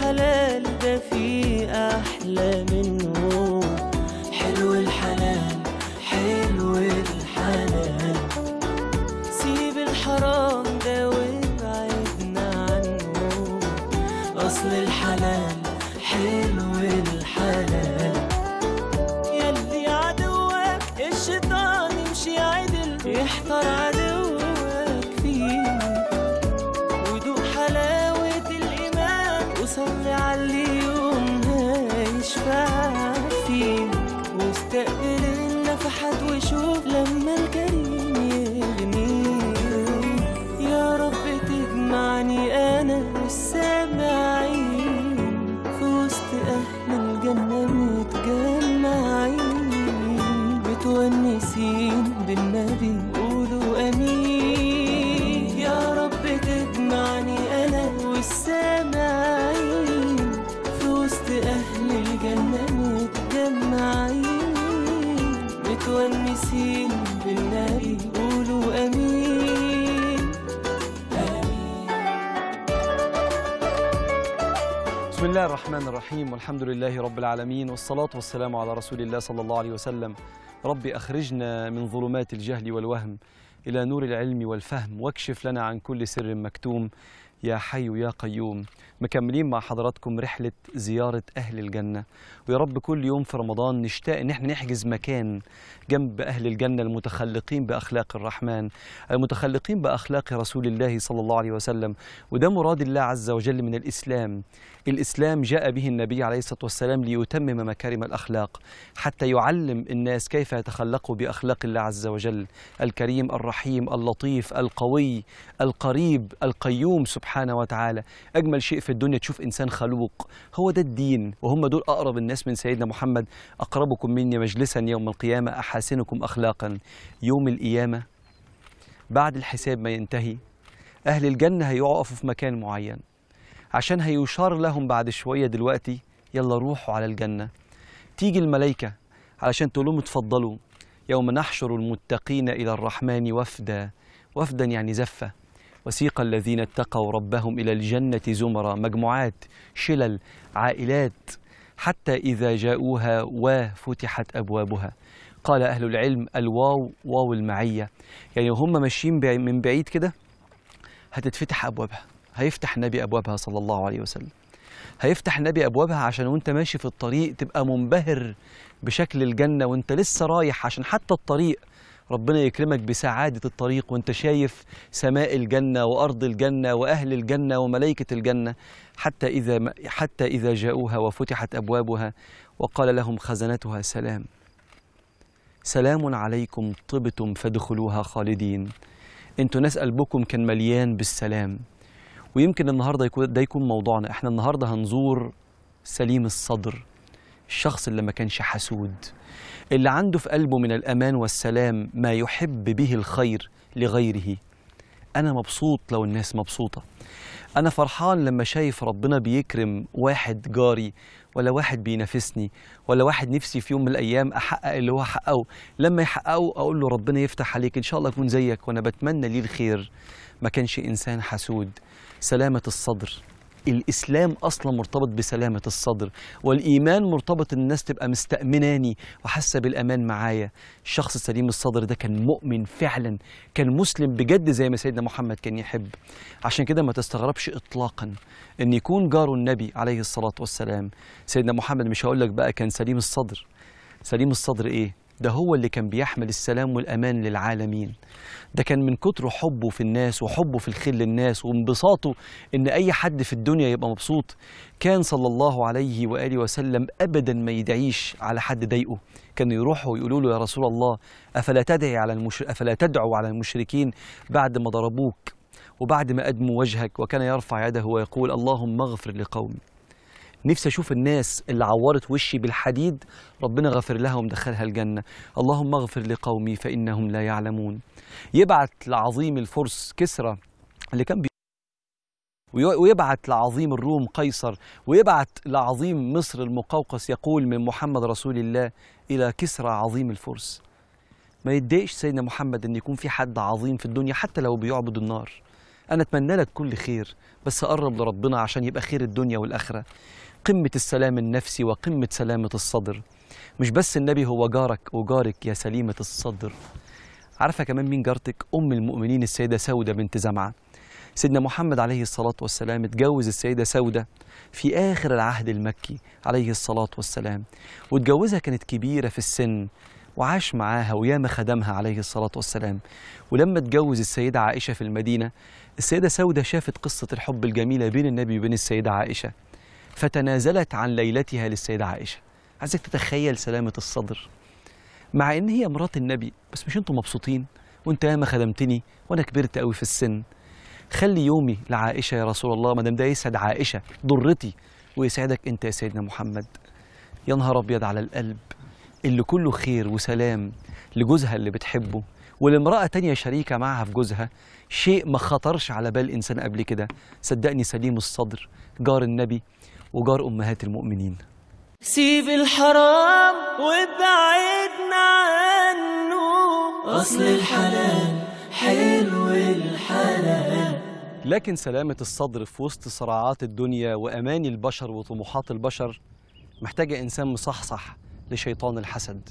الحلال ده في أحلى منه حلو الحلال حلو الحلال سيب الحرام ده وابعدنا عنه أصل الحلال حلو الحلال يلي عدوك الشيطان يمشي عدل يحتار عدوك فيك ودوق حلاوة الإيمان وصلي على اليوم هيشفع فيك واستقبل النفحات وشوف لما الكريم يغنيك يا رب تجمعني أنا والسامعين في وسط أهل الجنة متجمعين متونسين بالنبي قولوا أمين يا رب تجمعني أنا والسامعين في وسط أهل الجنة متجمعين متونسين بالنبي قولوا أمين آمين بسم الله الرحمن الرحيم والحمد لله رب العالمين والصلاة والسلام على رسول الله صلى الله عليه وسلم ربي أخرجنا من ظلمات الجهل والوهم إلى نور العلم والفهم واكشف لنا عن كل سر مكتوم يا حي يا قيوم مكملين مع حضراتكم رحلة زيارة أهل الجنة ويا رب كل يوم في رمضان نشتاق إن احنا نحجز مكان جنب أهل الجنة المتخلقين بأخلاق الرحمن المتخلقين بأخلاق رسول الله صلى الله عليه وسلم وده مراد الله عز وجل من الإسلام الإسلام جاء به النبي عليه الصلاة والسلام ليتمم مكارم الأخلاق حتى يعلم الناس كيف يتخلقوا بأخلاق الله عز وجل الكريم الرحيم اللطيف القوي القريب القيوم سبحانه وتعالى أجمل شيء في الدنيا تشوف إنسان خلوق هو ده الدين وهم دول أقرب الناس من سيدنا محمد أقربكم مني مجلسا يوم القيامة أحاسنكم أخلاقا يوم القيامة بعد الحساب ما ينتهي أهل الجنة هيقفوا في مكان معين عشان هيشار لهم بعد شوية دلوقتي يلا روحوا على الجنة تيجي الملائكة علشان تقول لهم اتفضلوا يوم نحشر المتقين إلى الرحمن وفدا وفدا يعني زفة وسيق الذين اتقوا ربهم إلى الجنة زمرا مجموعات شلل عائلات حتى إذا جاءوها وفتحت أبوابها قال أهل العلم الواو واو المعية يعني هم ماشيين بعي- من بعيد كده هتتفتح أبوابها هيفتح النبي أبوابها صلى الله عليه وسلم هيفتح النبي أبوابها عشان وانت ماشي في الطريق تبقى منبهر بشكل الجنة وانت لسه رايح عشان حتى الطريق ربنا يكرمك بسعادة الطريق وانت شايف سماء الجنة وأرض الجنة وأهل الجنة وملائكة الجنة حتى إذا حتى إذا جاءوها وفتحت أبوابها وقال لهم خزنتها سلام سلام عليكم طبتم فادخلوها خالدين انتوا ناس قلبكم كان مليان بالسلام ويمكن النهارده يكون ده يكون موضوعنا احنا النهارده هنزور سليم الصدر الشخص اللي ما كانش حسود اللي عنده في قلبه من الامان والسلام ما يحب به الخير لغيره انا مبسوط لو الناس مبسوطه انا فرحان لما شايف ربنا بيكرم واحد جاري ولا واحد بينافسني ولا واحد نفسي في يوم من الايام احقق اللي هو حققه لما يحققه اقول له ربنا يفتح عليك ان شاء الله اكون زيك وانا بتمنى ليه الخير ما كانش انسان حسود سلامه الصدر الإسلام أصلا مرتبط بسلامة الصدر والإيمان مرتبط إن الناس تبقى مستأمناني وحاسة بالأمان معايا الشخص سليم الصدر ده كان مؤمن فعلا كان مسلم بجد زي ما سيدنا محمد كان يحب عشان كده ما تستغربش إطلاقا إن يكون جاره النبي عليه الصلاة والسلام سيدنا محمد مش هقول لك بقى كان سليم الصدر سليم الصدر إيه ده هو اللي كان بيحمل السلام والأمان للعالمين ده كان من كتر حبه في الناس وحبه في الخير للناس وانبساطه ان اي حد في الدنيا يبقى مبسوط كان صلى الله عليه واله وسلم ابدا ما يدعيش على حد ضايقه كانوا يروحوا ويقولوا له يا رسول الله افلا تدعي على المشر... افلا تدعو على المشركين بعد ما ضربوك وبعد ما ادموا وجهك وكان يرفع يده ويقول اللهم اغفر لقومي نفسي اشوف الناس اللي عورت وشي بالحديد ربنا غفر لها ومدخلها الجنه اللهم اغفر لقومي فانهم لا يعلمون يبعت لعظيم الفرس كسرى اللي كان بي وي- ويبعت لعظيم الروم قيصر ويبعت لعظيم مصر المقوقس يقول من محمد رسول الله الى كسرى عظيم الفرس ما يتضايقش سيدنا محمد ان يكون في حد عظيم في الدنيا حتى لو بيعبد النار أنا أتمنى لك كل خير بس قرب لربنا عشان يبقى خير الدنيا والآخرة قمة السلام النفسي وقمة سلامة الصدر مش بس النبي هو جارك وجارك يا سليمة الصدر عارفة كمان مين جارتك أم المؤمنين السيدة سودة بنت زمعة سيدنا محمد عليه الصلاة والسلام اتجوز السيدة سودة في آخر العهد المكي عليه الصلاة والسلام واتجوزها كانت كبيرة في السن وعاش معاها وياما خدمها عليه الصلاة والسلام ولما اتجوز السيدة عائشة في المدينة السيدة سودة شافت قصة الحب الجميلة بين النبي وبين السيدة عائشة فتنازلت عن ليلتها للسيدة عائشة عايزك تتخيل سلامة الصدر مع ان هي مرات النبي بس مش انتوا مبسوطين وانت ياما خدمتني وانا كبرت قوي في السن خلي يومي لعائشة يا رسول الله ما دام ده يسعد عائشة ضرتي ويسعدك انت يا سيدنا محمد يا نهار ابيض على القلب اللي كله خير وسلام لجوزها اللي بتحبه ولامرأة تانية شريكة معها في جوزها شيء ما خطرش على بال إنسان قبل كده صدقني سليم الصدر جار النبي وجار أمهات المؤمنين سيب الحرام وابعدنا عنه أصل الحلال حلو الحلال لكن سلامة الصدر في وسط صراعات الدنيا وأماني البشر وطموحات البشر محتاجة إنسان مصحصح لشيطان الحسد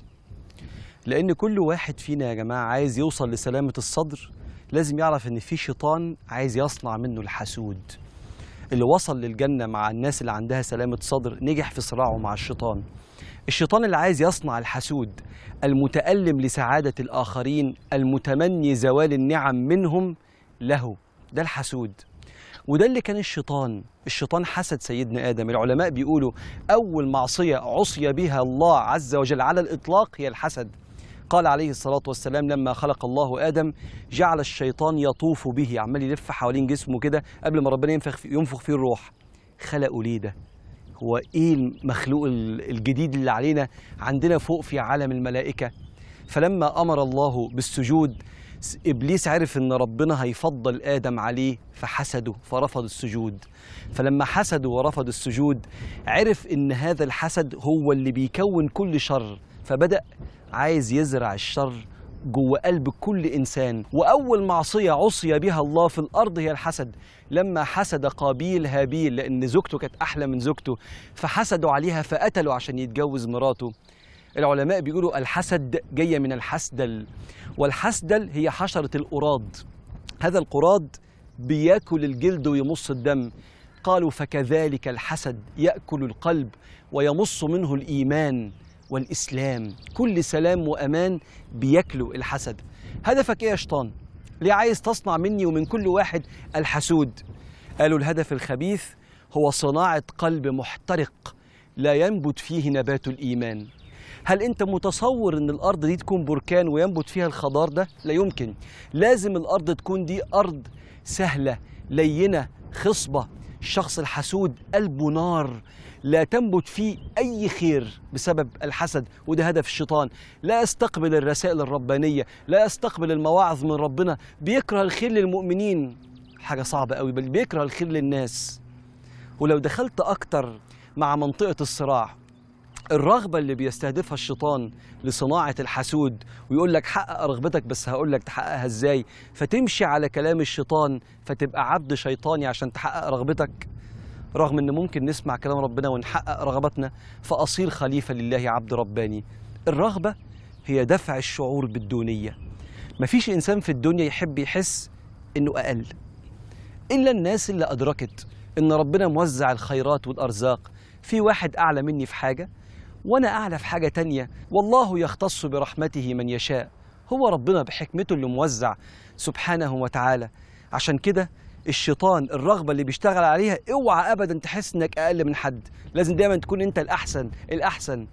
لأن كل واحد فينا يا جماعة عايز يوصل لسلامة الصدر لازم يعرف إن في شيطان عايز يصنع منه الحسود اللي وصل للجنة مع الناس اللي عندها سلامة صدر نجح في صراعه مع الشيطان الشيطان اللي عايز يصنع الحسود المتألم لسعادة الآخرين المتمني زوال النعم منهم له ده الحسود وده اللي كان الشيطان الشيطان حسد سيدنا آدم العلماء بيقولوا أول معصية عصي بها الله عز وجل على الإطلاق هي الحسد قال عليه الصلاة والسلام لما خلق الله آدم جعل الشيطان يطوف به عمال يلف حوالين جسمه كده قبل ما ربنا ينفخ فيه ينفخ فيه الروح خلقه ليه ده هو ايه المخلوق ال- الجديد اللي علينا عندنا فوق في عالم الملائكة فلما أمر الله بالسجود س- إبليس عرف إن ربنا هيفضل آدم عليه فحسده فرفض السجود فلما حسده ورفض السجود عرف إن هذا الحسد هو اللي بيكون كل شر فبدأ عايز يزرع الشر جوه قلب كل إنسان وأول معصية عصي بها الله في الأرض هي الحسد لما حسد قابيل هابيل لأن زوجته كانت أحلى من زوجته فحسدوا عليها فقتلوا عشان يتجوز مراته العلماء بيقولوا الحسد جاية من الحسدل والحسدل هي حشرة القراض هذا القراض بياكل الجلد ويمص الدم قالوا فكذلك الحسد ياكل القلب ويمص منه الايمان والاسلام كل سلام وامان بياكلوا الحسد هدفك ايه يا شيطان ليه عايز تصنع مني ومن كل واحد الحسود قالوا الهدف الخبيث هو صناعه قلب محترق لا ينبت فيه نبات الايمان هل انت متصور ان الارض دي تكون بركان وينبت فيها الخضار ده لا يمكن لازم الارض تكون دي ارض سهله لينه خصبه الشخص الحسود قلبه نار لا تنبت فيه اي خير بسبب الحسد وده هدف الشيطان لا يستقبل الرسائل الربانيه لا يستقبل المواعظ من ربنا بيكره الخير للمؤمنين حاجه صعبه قوي بل بيكره الخير للناس ولو دخلت اكتر مع منطقه الصراع الرغبة اللي بيستهدفها الشيطان لصناعة الحسود ويقول لك حقق رغبتك بس هقول لك تحققها ازاي فتمشي على كلام الشيطان فتبقى عبد شيطاني عشان تحقق رغبتك رغم ان ممكن نسمع كلام ربنا ونحقق رغبتنا فأصير خليفة لله عبد رباني الرغبة هي دفع الشعور بالدونية مفيش إنسان في الدنيا يحب يحس إنه أقل إلا الناس اللي أدركت إن ربنا موزع الخيرات والأرزاق في واحد أعلى مني في حاجة وأنا أعلى في حاجة تانية والله يختص برحمته من يشاء هو ربنا بحكمته اللي موزع سبحانه وتعالى عشان كده الشيطان الرغبة اللي بيشتغل عليها اوعى أبدا تحس إنك أقل من حد لازم دايما تكون أنت الأحسن الأحسن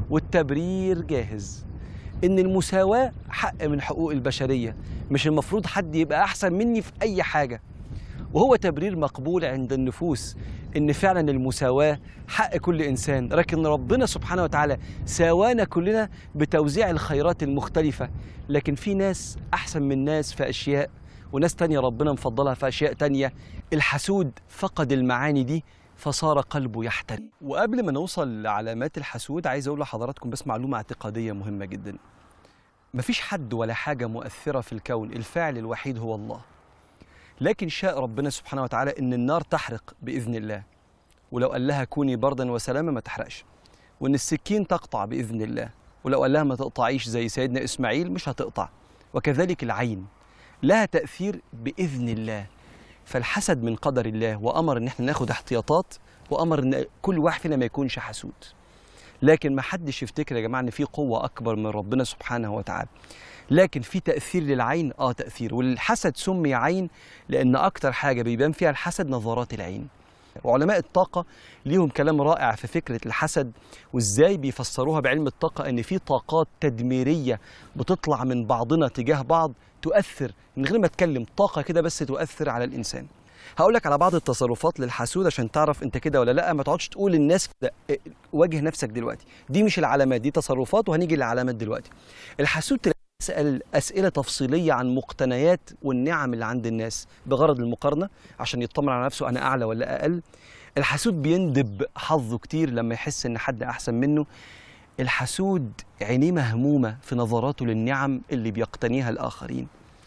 والتبرير جاهز إن المساواة حق من حقوق البشرية مش المفروض حد يبقى أحسن مني في أي حاجة وهو تبرير مقبول عند النفوس ان فعلا المساواه حق كل انسان لكن ربنا سبحانه وتعالى ساوانا كلنا بتوزيع الخيرات المختلفه لكن في ناس احسن من ناس في اشياء وناس تانية ربنا مفضلها في اشياء تانية الحسود فقد المعاني دي فصار قلبه يحترق وقبل ما نوصل لعلامات الحسود عايز اقول لحضراتكم بس معلومه اعتقاديه مهمه جدا مفيش حد ولا حاجه مؤثره في الكون الفاعل الوحيد هو الله لكن شاء ربنا سبحانه وتعالى ان النار تحرق باذن الله ولو قال لها كوني بردا وسلاما ما تحرقش وان السكين تقطع باذن الله ولو قال لها ما تقطعيش زي سيدنا اسماعيل مش هتقطع وكذلك العين لها تاثير باذن الله فالحسد من قدر الله وامر ان احنا ناخد احتياطات وامر ان كل واحد فينا ما يكونش حسود لكن ما حدش يفتكر يا جماعه ان في قوه اكبر من ربنا سبحانه وتعالى لكن في تاثير للعين اه تاثير والحسد سمي عين لان اكتر حاجه بيبان فيها الحسد نظرات العين وعلماء الطاقة ليهم كلام رائع في فكرة الحسد وازاي بيفسروها بعلم الطاقة ان في طاقات تدميرية بتطلع من بعضنا تجاه بعض تؤثر من غير ما اتكلم طاقة كده بس تؤثر على الانسان هقول لك على بعض التصرفات للحسود عشان تعرف انت كده ولا لا ما تقعدش تقول للناس كده اه، واجه نفسك دلوقتي دي مش العلامات دي تصرفات وهنيجي للعلامات دلوقتي الحسود تلاقيه يسأل أسئلة تفصيلية عن مقتنيات والنعم اللي عند الناس بغرض المقارنة عشان يطمن على نفسه أنا أعلى ولا أقل الحسود بيندب حظه كتير لما يحس إن حد أحسن منه الحسود عينيه مهمومة في نظراته للنعم اللي بيقتنيها الآخرين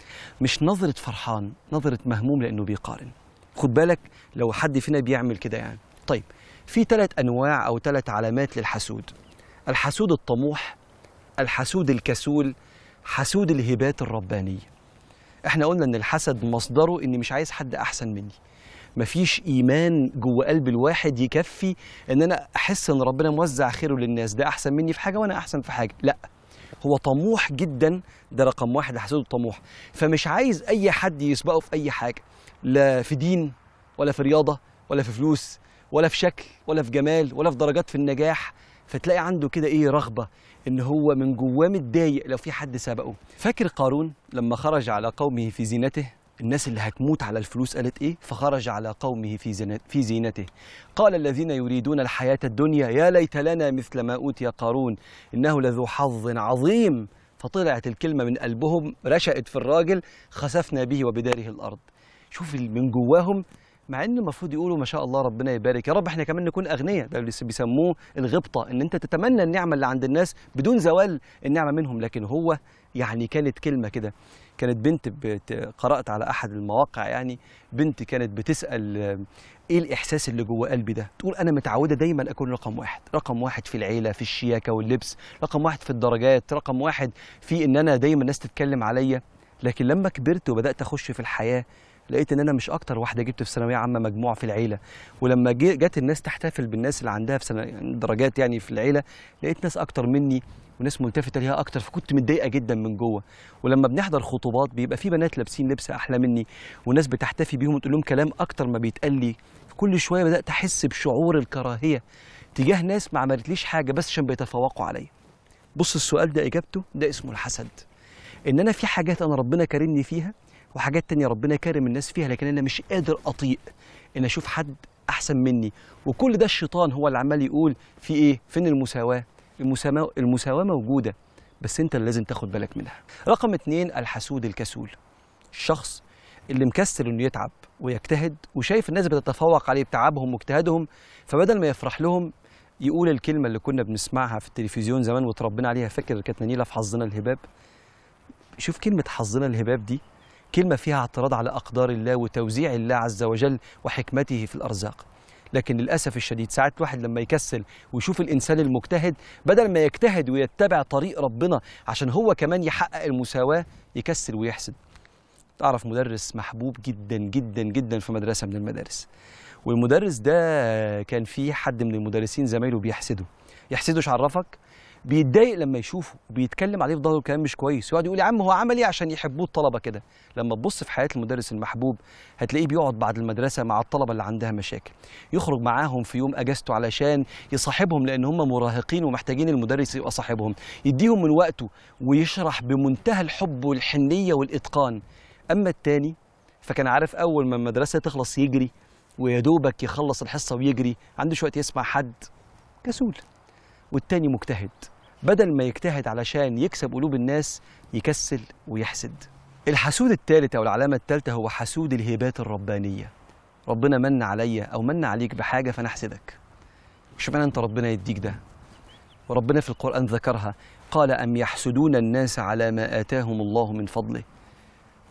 مش نظرة فرحان نظرة مهموم لأنه بيقارن خد بالك لو حد فينا بيعمل كده يعني طيب في ثلاث أنواع أو ثلاث علامات للحسود الحسود الطموح الحسود الكسول حسود الهبات الربانية احنا قلنا ان الحسد مصدره اني مش عايز حد احسن مني مفيش ايمان جوه قلب الواحد يكفي ان انا احس ان ربنا موزع خيره للناس ده احسن مني في حاجه وانا احسن في حاجه لا هو طموح جدا ده رقم واحد حسود الطموح فمش عايز اي حد يسبقه في اي حاجه لا في دين ولا في رياضه ولا في فلوس ولا في شكل ولا في جمال ولا في درجات في النجاح فتلاقي عنده كده ايه رغبه ان هو من جواه متضايق لو في حد سبقه فاكر قارون لما خرج على قومه في زينته الناس اللي هتموت على الفلوس قالت ايه فخرج على قومه في زينت في زينته قال الذين يريدون الحياه الدنيا يا ليت لنا مثل ما اوتي قارون انه لذو حظ عظيم فطلعت الكلمه من قلبهم رشقت في الراجل خسفنا به وبداره الارض شوف ال- من جواهم مع ان المفروض يقولوا ما شاء الله ربنا يبارك يا رب احنا كمان نكون اغنياء ده اللي بيسموه الغبطه ان انت تتمنى النعمه اللي عند الناس بدون زوال النعمه منهم لكن هو يعني كانت كلمه كده كانت بنت بت... قرات على احد المواقع يعني بنت كانت بتسال آه، ايه الاحساس اللي جوه قلبي ده تقول انا متعوده دايما اكون رقم واحد رقم واحد في العيله في الشياكه واللبس رقم واحد في الدرجات رقم واحد في ان انا دايما الناس تتكلم عليا لكن لما كبرت وبدات اخش في الحياه لقيت ان انا مش اكتر واحده جبت في ثانويه عامه مجموع في العيله ولما جي- جت الناس تحتفل بالناس اللي عندها في سنة يعني درجات يعني في العيله لقيت ناس اكتر مني وناس ملتفته ليها اكتر فكنت متضايقه جدا من جوه ولما بنحضر خطوبات بيبقى في بنات لابسين لبس احلى مني وناس بتحتفي بيهم وتقول لهم كلام اكتر ما بيتقال لي كل شويه بدات احس بشعور الكراهيه تجاه ناس ما عملتليش حاجه بس عشان بيتفوقوا عليا بص السؤال ده اجابته ده اسمه الحسد ان انا في حاجات انا ربنا كرمني فيها وحاجات تانية ربنا كارم الناس فيها لكن انا مش قادر اطيق ان اشوف حد احسن مني وكل ده الشيطان هو اللي عمال يقول في ايه فين المساواه المساواه المساواه موجوده بس انت اللي لازم تاخد بالك منها رقم اتنين الحسود الكسول الشخص اللي مكسل انه يتعب ويجتهد وشايف الناس بتتفوق عليه بتعبهم واجتهادهم فبدل ما يفرح لهم يقول الكلمه اللي كنا بنسمعها في التلفزيون زمان وتربينا عليها فاكر كانت نيله في حظنا الهباب شوف كلمه حظنا الهباب دي كلمه فيها اعتراض على اقدار الله وتوزيع الله عز وجل وحكمته في الارزاق لكن للاسف الشديد ساعات الواحد لما يكسل ويشوف الانسان المجتهد بدل ما يجتهد ويتبع طريق ربنا عشان هو كمان يحقق المساواه يكسل ويحسد تعرف مدرس محبوب جدا جدا جدا في مدرسه من المدارس والمدرس ده كان في حد من المدرسين زمايله بيحسده يحسدوش عرفك بيتضايق لما يشوفه وبيتكلم عليه في ظهره كلام مش كويس يقعد يقول يا عم هو عمل ايه عشان يحبوه الطلبه كده لما تبص في حياه المدرس المحبوب هتلاقيه بيقعد بعد المدرسه مع الطلبه اللي عندها مشاكل يخرج معاهم في يوم اجازته علشان يصاحبهم لان هم مراهقين ومحتاجين المدرس يبقى صاحبهم يديهم من وقته ويشرح بمنتهى الحب والحنيه والاتقان اما التاني فكان عارف اول ما المدرسه تخلص يجري ويا دوبك يخلص الحصه ويجري عندوش وقت يسمع حد كسول والتاني مجتهد بدل ما يجتهد علشان يكسب قلوب الناس يكسل ويحسد الحسود الثالث او العلامه الثالثه هو حسود الهبات الربانيه ربنا من عليا او من عليك بحاجه فانا احسدك اشمعنى انت ربنا يديك ده وربنا في القران ذكرها قال ام يحسدون الناس على ما اتاهم الله من فضله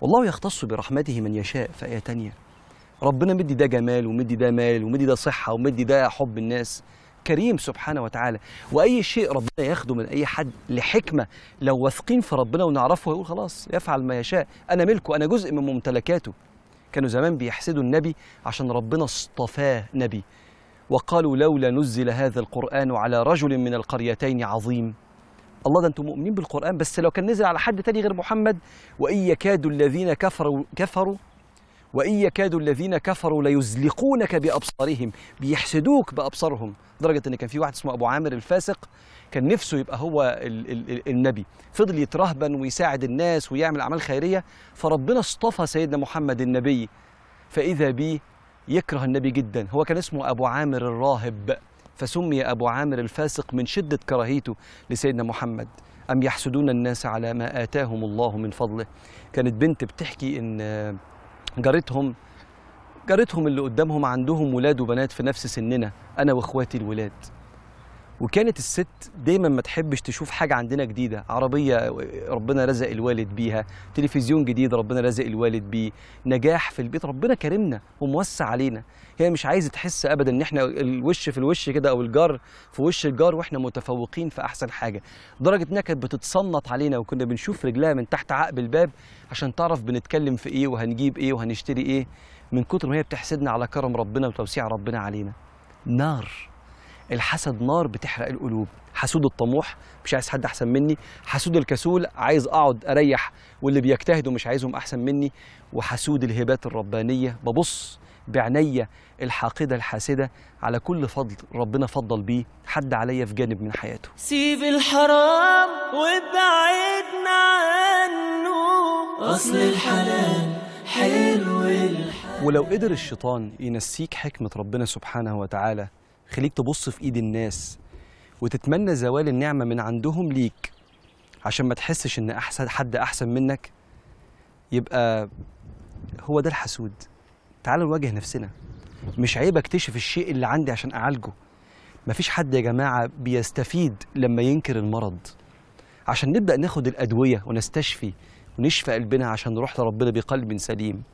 والله يختص برحمته من يشاء في آية تانية ربنا مدي ده جمال ومدي ده مال ومدي ده صحة ومدي ده حب الناس كريم سبحانه وتعالى وأي شيء ربنا ياخده من أي حد لحكمة لو واثقين في ربنا ونعرفه يقول خلاص يفعل ما يشاء أنا ملكه أنا جزء من ممتلكاته كانوا زمان بيحسدوا النبي عشان ربنا اصطفاه نبي وقالوا لولا نزل هذا القرآن على رجل من القريتين عظيم الله ده انتم مؤمنين بالقرآن بس لو كان نزل على حد تاني غير محمد وإن يكاد الذين كفروا كفروا وإن يكاد الذين كفروا ليزلقونك بأبصارهم بيحسدوك بأبصارهم لدرجة إن كان في واحد اسمه أبو عامر الفاسق كان نفسه يبقى هو ال ال ال النبي فضل يترهبن ويساعد الناس ويعمل أعمال خيرية فربنا اصطفى سيدنا محمد النبي فإذا بيه يكره النبي جدا هو كان اسمه أبو عامر الراهب فسمي أبو عامر الفاسق من شدة كراهيته لسيدنا محمد أم يحسدون الناس على ما آتاهم الله من فضله كانت بنت بتحكي إن جارتهم جارتهم اللي قدامهم عندهم ولاد وبنات في نفس سننا أنا وإخواتي الولاد وكانت الست دايما ما تحبش تشوف حاجة عندنا جديدة عربية ربنا رزق الوالد بيها تلفزيون جديد ربنا رزق الوالد بيه نجاح في البيت ربنا كرمنا وموسع علينا هي مش عايزة تحس أبدا إن إحنا الوش في الوش كده أو الجار في وش الجار وإحنا متفوقين في أحسن حاجة لدرجة إنها كانت بتتصنط علينا وكنا بنشوف رجلها من تحت عقب الباب عشان تعرف بنتكلم في إيه وهنجيب إيه وهنشتري إيه من كتر ما هي بتحسدنا على كرم ربنا وتوسيع ربنا علينا نار الحسد نار بتحرق القلوب حسود الطموح مش عايز حد احسن مني حسود الكسول عايز اقعد اريح واللي بيجتهدوا مش عايزهم احسن مني وحسود الهبات الربانيه ببص بعينيا الحاقده الحاسده على كل فضل ربنا فضل بيه حد عليا في جانب من حياته سيب الحرام وابعدنا عنه أصل الحلال حلو الحلال ولو قدر الشيطان ينسيك حكمة ربنا سبحانه وتعالى خليك تبص في ايد الناس وتتمنى زوال النعمة من عندهم ليك عشان ما تحسش ان احسن حد احسن منك يبقى هو ده الحسود تعالوا نواجه نفسنا مش عيب اكتشف الشيء اللي عندي عشان اعالجه مفيش حد يا جماعة بيستفيد لما ينكر المرض عشان نبدأ ناخد الأدوية ونستشفي ونشفى قلبنا عشان نروح لربنا بقلب سليم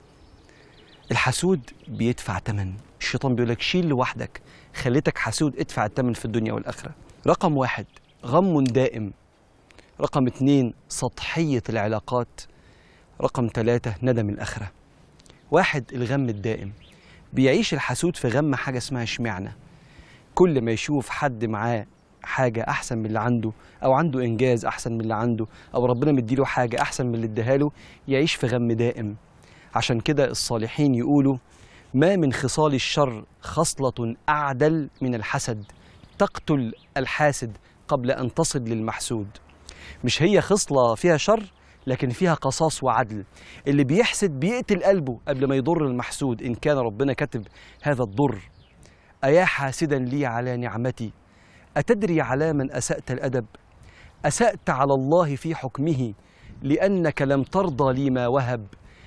الحسود بيدفع تمن الشيطان بيقول لك شيل لوحدك خليتك حسود ادفع التمن في الدنيا والآخرة رقم واحد غم دائم رقم اتنين سطحية العلاقات رقم ثلاثة ندم الآخرة واحد الغم الدائم بيعيش الحسود في غم حاجة اسمها اشمعنى كل ما يشوف حد معاه حاجة أحسن من اللي عنده أو عنده إنجاز أحسن من اللي عنده أو ربنا مديله حاجة أحسن من اللي اداها يعيش في غم دائم عشان كده الصالحين يقولوا ما من خصال الشر خصلة أعدل من الحسد تقتل الحاسد قبل أن تصل للمحسود مش هي خصلة فيها شر لكن فيها قصاص وعدل اللي بيحسد بيقتل قلبه قبل ما يضر المحسود إن كان ربنا كتب هذا الضر أيا حاسدا لي على نعمتي أتدري على من أسأت الأدب أسأت على الله في حكمه لأنك لم ترضى لي ما وهب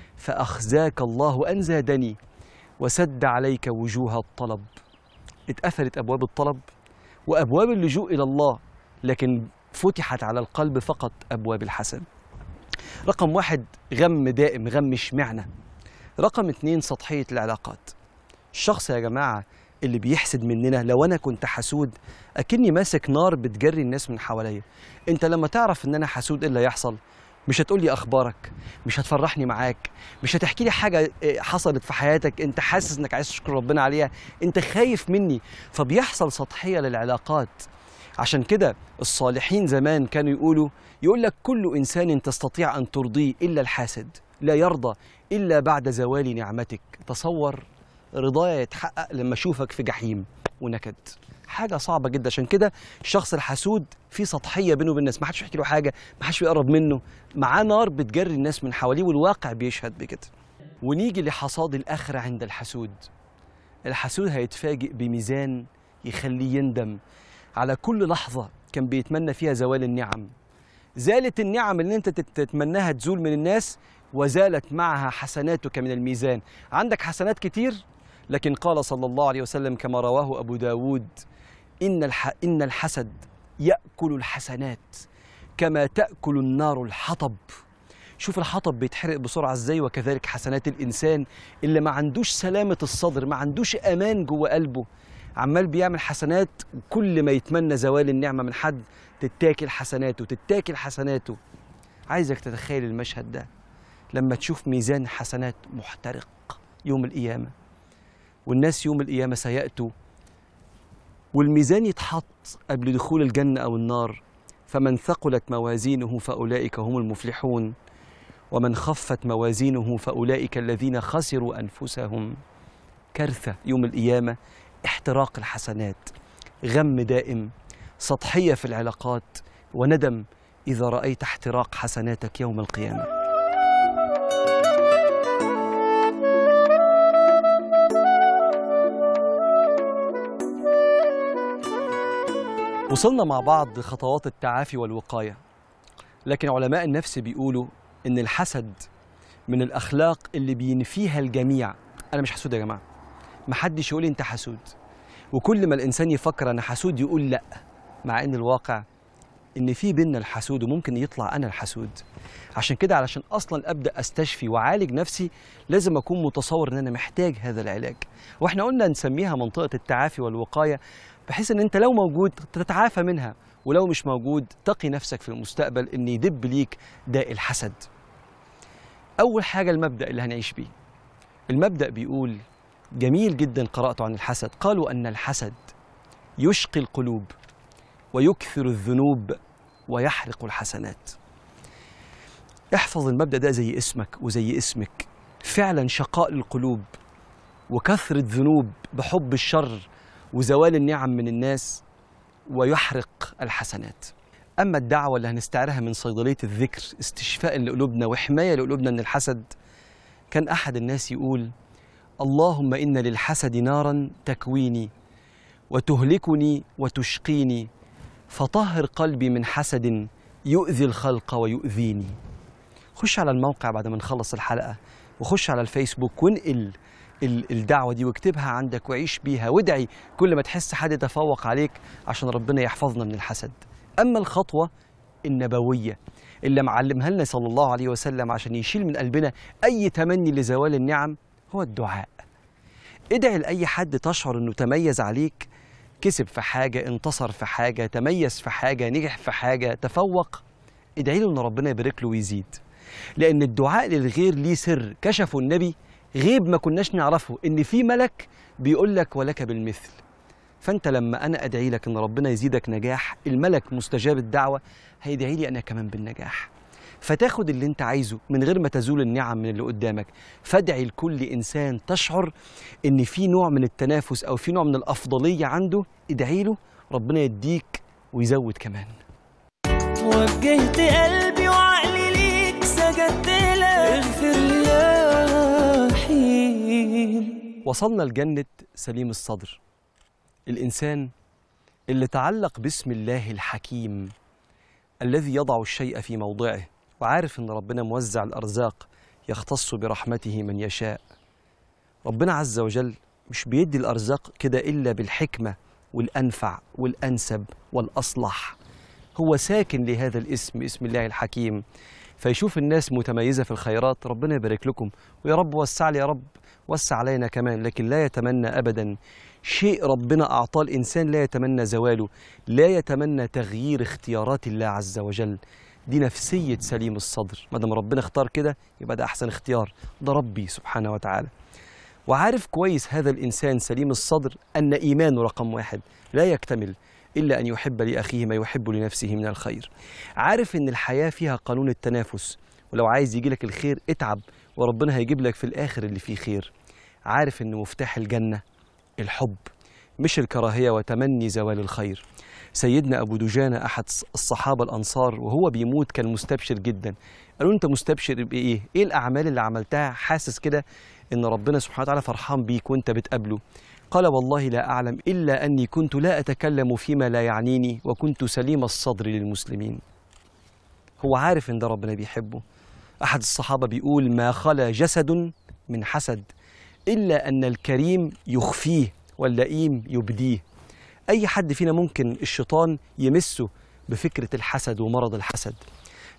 فأخزاك الله أن زادني وسد عليك وجوه الطلب اتقفلت أبواب الطلب وأبواب اللجوء إلى الله لكن فتحت على القلب فقط أبواب الحسد رقم واحد غم دائم غم اشمعنى رقم اتنين سطحية العلاقات الشخص يا جماعة اللي بيحسد مننا لو أنا كنت حسود أكني ماسك نار بتجري الناس من حواليا أنت لما تعرف إن أنا حسود إيه اللي هيحصل مش هتقول لي اخبارك مش هتفرحني معاك مش هتحكي لي حاجه إيه، حصلت في حياتك انت حاسس انك عايز تشكر ربنا عليها انت خايف مني فبيحصل سطحيه للعلاقات عشان كده الصالحين زمان كانوا يقولوا يقول لك كل انسان تستطيع ان ترضيه الا الحاسد لا يرضى الا بعد زوال نعمتك تصور رضايا يتحقق لما اشوفك في جحيم ونكد حاجه صعبه جدا عشان كده الشخص الحسود في سطحيه بينه وبين الناس ما حدش بيحكي له حاجه ما حدش بيقرب منه معاه نار بتجري الناس من حواليه والواقع بيشهد بكده ونيجي لحصاد الاخره عند الحسود الحسود هيتفاجئ بميزان يخليه يندم على كل لحظه كان بيتمنى فيها زوال النعم زالت النعم اللي انت تت- تتمناها تزول من الناس وزالت معها حسناتك من الميزان عندك حسنات كتير لكن قال صلى الله عليه وسلم كما رواه أبو داود إن, الح... إن الحسد يأكل الحسنات كما تأكل النار الحطب شوف الحطب بيتحرق بسرعة ازاي وكذلك حسنات الإنسان اللي ما عندوش سلامة الصدر ما عندوش أمان جوه قلبه عمال بيعمل حسنات وكل ما يتمنى زوال النعمة من حد تتاكل حسناته تتاكل حسناته عايزك تتخيل المشهد ده لما تشوف ميزان حسنات محترق يوم القيامة والناس يوم القيامة سيأتوا والميزان يتحط قبل دخول الجنة أو النار فمن ثقلت موازينه فأولئك هم المفلحون ومن خفت موازينه فأولئك الذين خسروا أنفسهم كارثة يوم القيامة احتراق الحسنات غم دائم سطحية في العلاقات وندم إذا رأيت احتراق حسناتك يوم القيامة وصلنا مع بعض خطوات التعافي والوقاية لكن علماء النفس بيقولوا إن الحسد من الأخلاق اللي بينفيها الجميع أنا مش حسود يا جماعة محدش يقول لي أنت حسود وكل ما الإنسان يفكر أنا حسود يقول لأ مع إن الواقع إن في بينا الحسود وممكن يطلع أنا الحسود عشان كده علشان أصلا أبدأ أستشفي وأعالج نفسي لازم أكون متصور إن أنا محتاج هذا العلاج وإحنا قلنا نسميها منطقة التعافي والوقاية بحيث إن أنت لو موجود تتعافى منها ولو مش موجود تقي نفسك في المستقبل إن يدب ليك داء الحسد أول حاجة المبدأ اللي هنعيش بيه المبدأ بيقول جميل جدا قرأته عن الحسد قالوا أن الحسد يشقي القلوب ويكثر الذنوب ويحرق الحسنات احفظ المبدأ ده زي اسمك وزي اسمك فعلا شقاء القلوب وكثرة ذنوب بحب الشر وزوال النعم من الناس ويحرق الحسنات أما الدعوة اللي هنستعرها من صيدلية الذكر استشفاء لقلوبنا وحماية لقلوبنا من الحسد كان أحد الناس يقول اللهم إن للحسد نارا تكويني وتهلكني وتشقيني فطهر قلبي من حسد يؤذي الخلق ويؤذيني خش على الموقع بعد ما نخلص الحلقة وخش على الفيسبوك وانقل ال- الدعوة دي واكتبها عندك وعيش بيها وادعي كل ما تحس حد يتفوق عليك عشان ربنا يحفظنا من الحسد أما الخطوة النبوية اللي معلمها لنا صلى الله عليه وسلم عشان يشيل من قلبنا أي تمني لزوال النعم هو الدعاء ادعي لأي حد تشعر أنه تميز عليك كسب في حاجة انتصر في حاجة تميز في حاجة نجح في حاجة تفوق ادعي له أن ربنا يبارك له ويزيد لأن الدعاء للغير ليه سر كشفه النبي غيب ما كناش نعرفه إن في ملك بيقول لك ولك بالمثل فأنت لما أنا أدعي لك إن ربنا يزيدك نجاح الملك مستجاب الدعوة هيدعي لي أنا كمان بالنجاح فتاخد اللي انت عايزه من غير ما تزول النعم من اللي قدامك فادعي لكل انسان تشعر ان في نوع من التنافس او في نوع من الافضليه عنده ادعي له ربنا يديك ويزود كمان وجهت قلبي وعقلي ليك سجدت لك اغفر لي يا رحيم وصلنا لجنة سليم الصدر الإنسان اللي تعلق باسم الله الحكيم الذي يضع الشيء في موضعه وعارف إن ربنا موزع الأرزاق يختص برحمته من يشاء ربنا عز وجل مش بيدي الأرزاق كده إلا بالحكمة والأنفع والأنسب والأصلح هو ساكن لهذا الاسم اسم الله الحكيم فيشوف الناس متميزة في الخيرات ربنا يبارك لكم ويا رب وسع لي يا رب وسع علينا كمان لكن لا يتمنى أبدا شيء ربنا أعطاه الإنسان لا يتمنى زواله لا يتمنى تغيير اختيارات الله عز وجل دي نفسية سليم الصدر ما دام ربنا اختار كده يبقى ده أحسن اختيار ده ربي سبحانه وتعالى وعارف كويس هذا الإنسان سليم الصدر أن إيمانه رقم واحد لا يكتمل إلا أن يحب لأخيه ما يحب لنفسه من الخير عارف أن الحياة فيها قانون التنافس ولو عايز يجي لك الخير اتعب وربنا هيجيب لك في الآخر اللي فيه خير عارف أن مفتاح الجنة الحب مش الكراهية وتمني زوال الخير سيدنا أبو دجانة أحد الصحابة الأنصار وهو بيموت كان مستبشر جدا قالوا أنت مستبشر بإيه؟ إيه الأعمال اللي عملتها حاسس كده إن ربنا سبحانه وتعالى فرحان بيك وأنت بتقابله قال والله لا أعلم إلا أني كنت لا أتكلم فيما لا يعنيني وكنت سليم الصدر للمسلمين هو عارف إن ده ربنا بيحبه أحد الصحابة بيقول ما خلا جسد من حسد إلا أن الكريم يخفيه واللئيم يبديه أي حد فينا ممكن الشيطان يمسه بفكرة الحسد ومرض الحسد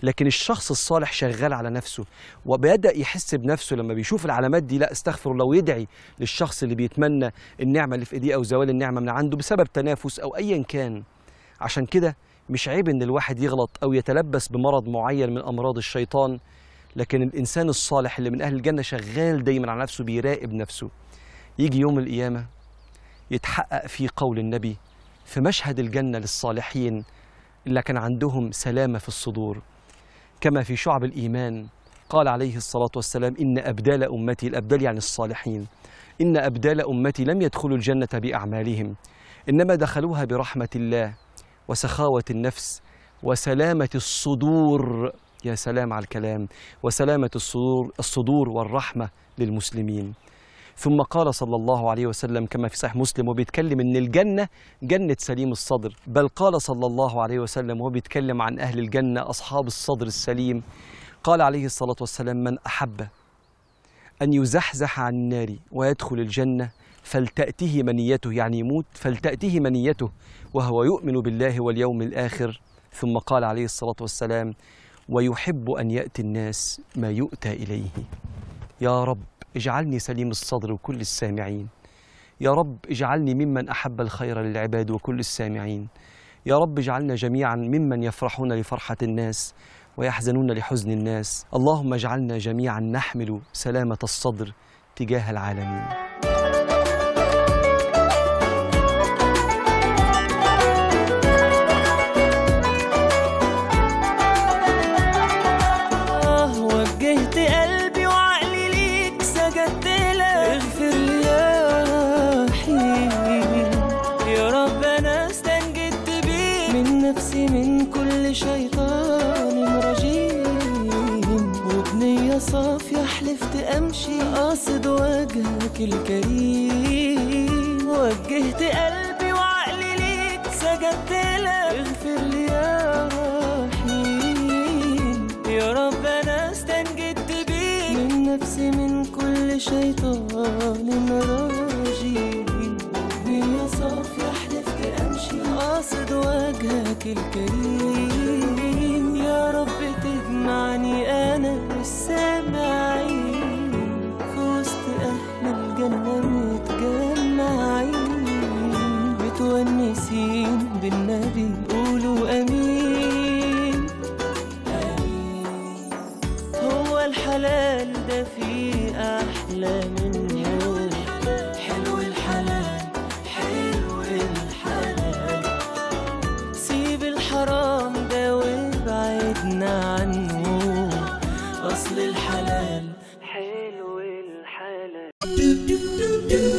لكن الشخص الصالح شغال على نفسه وبيبدا يحس بنفسه لما بيشوف العلامات دي لا استغفر الله ويدعي للشخص اللي بيتمنى النعمه اللي في ايديه او زوال النعمه من عنده بسبب تنافس او ايا كان عشان كده مش عيب ان الواحد يغلط او يتلبس بمرض معين من امراض الشيطان لكن الانسان الصالح اللي من اهل الجنه شغال دايما على نفسه بيراقب نفسه يجي يوم القيامه يتحقق فيه قول النبي في مشهد الجنه للصالحين اللي كان عندهم سلامه في الصدور كما في شعب الايمان قال عليه الصلاه والسلام ان ابدال امتي الابدال يعني الصالحين ان ابدال امتي لم يدخلوا الجنه باعمالهم انما دخلوها برحمه الله وسخاوه النفس وسلامه الصدور يا سلام على الكلام وسلامه الصدور الصدور والرحمه للمسلمين ثم قال صلى الله عليه وسلم كما في صحيح مسلم وبيتكلم ان الجنه جنه سليم الصدر بل قال صلى الله عليه وسلم وهو بيتكلم عن اهل الجنه اصحاب الصدر السليم قال عليه الصلاه والسلام من احب ان يزحزح عن النار ويدخل الجنه فلتاته منيته يعني يموت فلتاته منيته وهو يؤمن بالله واليوم الاخر ثم قال عليه الصلاه والسلام ويحب ان ياتي الناس ما يؤتى اليه يا رب اجعلني سليم الصدر وكل السامعين يا رب اجعلني ممن احب الخير للعباد وكل السامعين يا رب اجعلنا جميعا ممن يفرحون لفرحه الناس ويحزنون لحزن الناس اللهم اجعلنا جميعا نحمل سلامه الصدر تجاه العالمين آه وجهت قلبي وعقلي ليك سجدت لك اغفر لي يا رحيم يا رب انا استنجدت بيك من نفسي من كل شيطان رجيم وبنية صافية حلفت امشي قاصد وجهك الكريم وجهت قلبي وعقلي ليك سجدت لك اغفر لي يا رحيم يا رب انا استنجدت بيك من نفسي من كل شيطان رجيم يا صافية حلفت امشي قاصد وجهك الكريم يا رب تجمعني انا والسامعين في وسط اهل الجنة متجمعين متونسين بالنبي قولوا امين هو الحلال ده فيه احلى منه حلو الحلال حلو الحلال سيب الحرام ده وابعدنا عنه اصل الحلال حلو الحلال